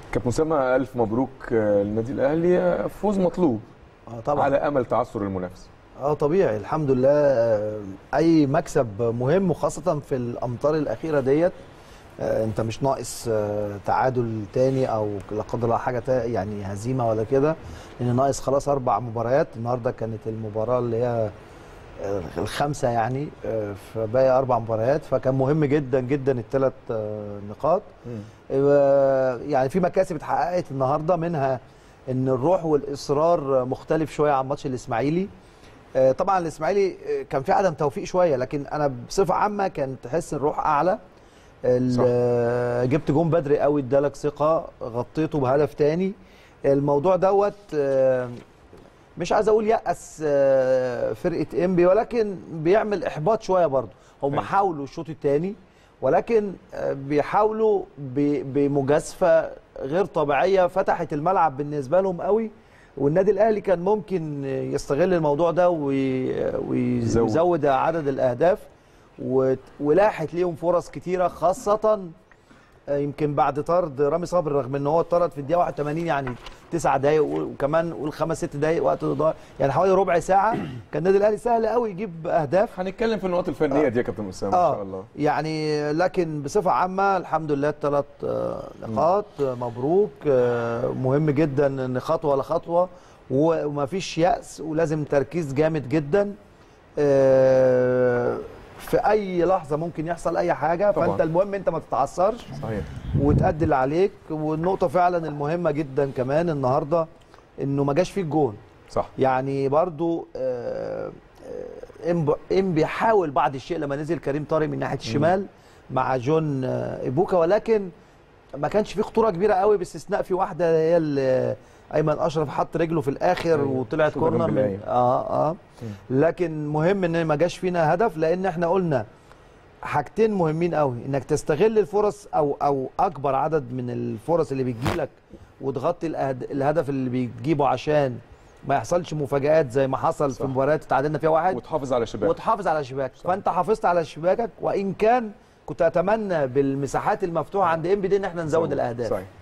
كابتن اسامه الف مبروك آه، للنادي الاهلي فوز مطلوب اه طبعا على امل تعثر المنافس اه طبيعي الحمد لله آه، اي مكسب مهم وخاصه في الامطار الاخيره ديت آه، انت مش ناقص آه، تعادل تاني او لا قدر الله حاجه تا- يعني هزيمه ولا كده لان ناقص خلاص اربع مباريات النهارده كانت المباراه اللي هي آه، الخامسه يعني آه، فباقي اربع مباريات فكان مهم جدا جدا الثلاث نقاط آه، يعني في مكاسب اتحققت النهارده منها ان الروح والاصرار مختلف شويه عن ماتش الاسماعيلي آه، طبعا الاسماعيلي آه، كان في عدم توفيق شويه لكن انا بصفه عامه كان تحس الروح اعلى ال- صح. آه، جبت جون بدري قوي ادالك ثقه غطيته بهدف تاني الموضوع دوت آه، مش عايز اقول يأس آه، فرقه انبي ولكن بيعمل احباط شويه برضه هم أيوة. حاولوا الشوط الثاني ولكن آه، بيحاولوا ب- بمجازفه غير طبيعيه فتحت الملعب بالنسبه لهم قوي والنادي الاهلي كان ممكن يستغل الموضوع ده وي- وي- يزود. ويزود عدد الاهداف وت- ولاحت ليهم فرص كتيره خاصه آه، يمكن بعد طرد رامي صبري رغم ان هو اتطرد في الدقيقه 81 يعني تسع دقائق وكمان قول خمس ست دقائق وقت ضايع يعني حوالي ربع ساعه كان النادي الاهلي سهل قوي يجيب اهداف هنتكلم في النقط الفنيه دي يا كابتن اسامه ان شاء الله يعني لكن بصفه عامه الحمد لله الثلاث نقاط آه، مبروك آه، مهم جدا ان خطوه لخطوه ومفيش يأس ولازم تركيز جامد جدا آه، في اي لحظه ممكن يحصل اي حاجه طبعاً. فانت المهم انت ما تتعثرش صحيح وتأدي اللي عليك والنقطه فعلا المهمه جدا كمان النهارده انه ما جاش فيك جون صح يعني برضو آه، آه، إم- ام بيحاول بعض الشيء لما نزل كريم طارق من ناحيه الشمال مع جون آه، ايبوكا ولكن ما كانش فيه خطوره كبيره قوي باستثناء في واحده هي اللي ايمن اشرف حط رجله في الاخر أيوة. وطلعت شوطة كورنر جنب من العين. اه اه لكن مهم ان ما جاش فينا هدف لان احنا قلنا حاجتين مهمين قوي انك تستغل الفرص او او اكبر عدد من الفرص اللي بتجيلك وتغطي الأهد- الهدف اللي بتجيبه عشان ما يحصلش مفاجآت زي ما حصل صح. في مباريات تعادلنا فيها واحد وتحافظ على شباك وتحافظ على شباك فانت حافظت على شباكك وان كان كنت اتمنى بالمساحات المفتوحه عند ام بي دي ان احنا نزود الاهداف صحيح